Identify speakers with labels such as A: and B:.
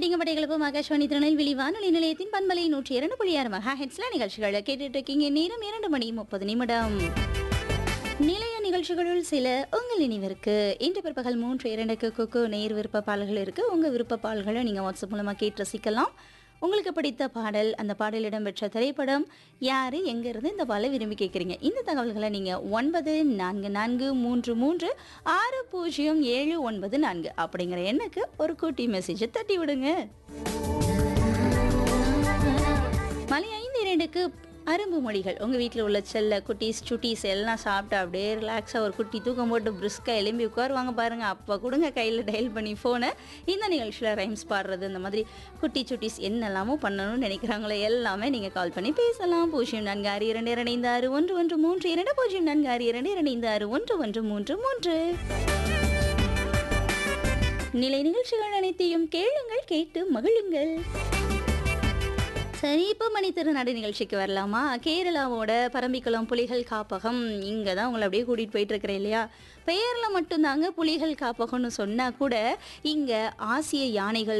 A: கேட்டீங்க படைகளுக்கும் ஆகாஷ்வாணி திருநெல்வேலி வானொலி நிலையத்தின் பண்பலை நூற்றி இரண்டு புள்ளி ஆறு மெகா ஹெட்ஸ்ல நிகழ்ச்சிகளை கேட்டுட்டு இருக்கீங்க நேரம் இரண்டு மணி முப்பது நிமிடம் நிலைய நிகழ்ச்சிகளுள் சில உங்கள் நினைவிற்கு இன்று பிற்பகல் மூன்று இரண்டுக்கு குக்கு நேர் விருப்ப பாடல்கள் இருக்கு உங்க விருப்ப பாடல்களை நீங்க வாட்ஸ்அப் மூலமா கேட்டு ரசிக்கலாம் உங்களுக்கு பிடித்த பாடல் அந்த பாடல் இடம்பெற்ற திரைப்படம் யாரு எங்க இருந்து இந்த பாடலை விரும்பி கேட்குறீங்க இந்த தகவல்களை நீங்க ஒன்பது நான்கு நான்கு மூன்று மூன்று ஆறு பூஜ்ஜியம் ஏழு ஒன்பது நான்கு அப்படிங்கிற எண்ணுக்கு ஒரு குட்டி மெசேஜை தட்டி விடுங்க மலை ஐந்து இரண்டுக்கு அரும்பு மொழிகள் உங்கள் வீட்டில் உள்ள செல்ல குட்டீஸ் சுட்டீஸ் எல்லாம் சாப்பிட்டு அப்படியே ரிலாக்ஸாக ஒரு குட்டி தூக்கம் போட்டு பிரிஸ்காக எலும்பி உட்காருவாங்க பாருங்கள் அப்போ கொடுங்க கையில் டயல் பண்ணி ஃபோனை இந்த நிகழ்ச்சியில் ரைம்ஸ் பாடுறது இந்த மாதிரி குட்டி சுட்டீஸ் என்னெல்லாமோ பண்ணணும்னு நினைக்கிறாங்களோ எல்லாமே நீங்கள் கால் பண்ணி பேசலாம் பூஜ்ஜியம் நான்கு ஆறு இரண்டு இரண்டு ஆறு ஒன்று ஒன்று மூன்று இரண்டு பூஜ்ஜியம் நான்கு ஆறு இரண்டு இரண்டு ஆறு ஒன்று ஒன்று மூன்று மூன்று நிலை நிகழ்ச்சிகள் அனைத்தையும் கேளுங்கள் கேட்டு மகிழுங்கள் சரி இப்போ மணி திருநாடு நிகழ்ச்சிக்கு வரலாமா கேரளாவோட பரம்பிக்குளம் புலிகள் காப்பகம் இங்கே தான் உங்களை அப்படியே கூட்டிகிட்டு போயிட்டு இருக்கிறேன் இல்லையா பெயரில் மட்டும்தாங்க புலிகள் காப்பகம்னு சொன்னால் கூட இங்கே ஆசிய யானைகள்